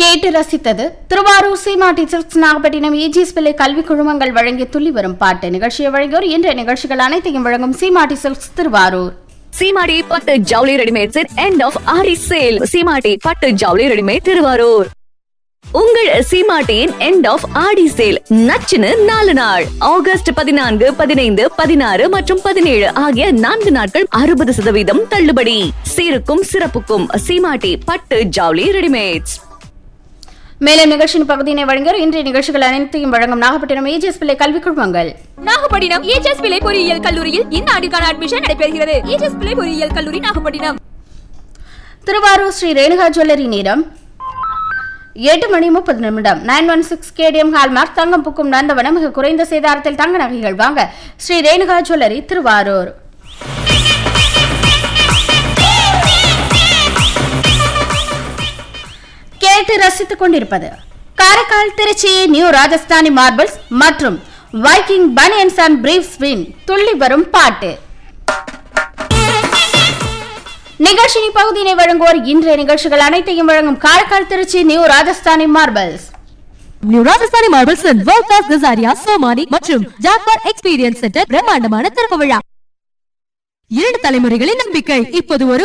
கேட்டு ரசித்தது திருவாரூர் சீமாட்டி silks Nagapattinam AGS பிள்ளை கல்வி குழுமங்கள் வழங்கிய துள்ளி வரும் பாட்டு நிகழ்ச்சியை வழங்கியோர் இன்றைய நிகழ்ச்சிகள் அனைத்தையும் வழங்கும் சீமாட்டி சில்க்ஸ் திருவாரூர் சீமாடி பட்டு ஜவுளி readymades end of Aadi sale Seematti பட்டு ஜவுளி ரெடிமேட் திருவாரூர் உங்கள் சீமாட்டியின் எண்ட் ஆஃப் ஆடி சேல் நச்சுன்னு நாலு நாள் ஆகஸ்ட் பதினான்கு பதினைந்து பதினாறு மற்றும் பதினேழு ஆகிய நான்கு நாட்கள் அறுபது சதவீதம் தள்ளுபடி சீருக்கும் சிறப்புக்கும் சீமாட்டி பட்டு ஜவுளி ரெடிமேட்ஸ் மேலும் நிகழ்ச்சியின் பகுதியினை வழங்கியோர் இன்றைய நிகழ்ச்சிகள் அனைத்தையும் வழங்கும் நாகப்பட்டினம் ஏஜிஎஸ் பிள்ளை கல்வி குழுமங்கள் நாகப்பட்டினம் ஏஜஸ் பிள்ளை பொறியியல் கல்லூரியில் இந்த ஆண்டுக்கான அட்மிஷன் நடைபெறுகிறது ஏஜஸ் பிள்ளை பொறியியல் கல்லூரி நாகப்பட்டினம் திருவாரூர் ஸ்ரீ ரேணுகா ஜுவல்லரி நேரம் எட்டு மணி முப்பது நிமிடம் nine one six KDM hallmark தங்கம் புக்கும் நந்தவனம் மிக குறைந்த சேதாரத்தில் தங்க நகைகள் வாங்க ஸ்ரீ ரேணுகா ஜுவல்லரி திருவாரூர் கேட்டு ரசித்துக் கொண்டிருப்பது காரைக்கால் திருச்சி நியூ ராஜஸ்தானி மார்பிள்ஸ் மற்றும் வைக்கிங் பனியன்ஸ் அண்ட் பிரீஃப்ஸ் வின் துள்ளி வரும் பாட்டு நிகழ்ச்சியின் பகுதியினை வழங்குவோர் இன்றைய நிகழ்ச்சிகள் அனைத்தையும் வழங்கும் Karaikal Tiruchi new Rajasthani marbles new Rajasthani marbles world class Kajaria Somany மற்றும் ஜாக்வார் எக்ஸ்பீரியன்ஸ் சென்டர் பிரம்மாண்டமான திறப்பு விழா இரண்டு தலைமுறைகளின் நம்பிக்கை இப்போது ஒரு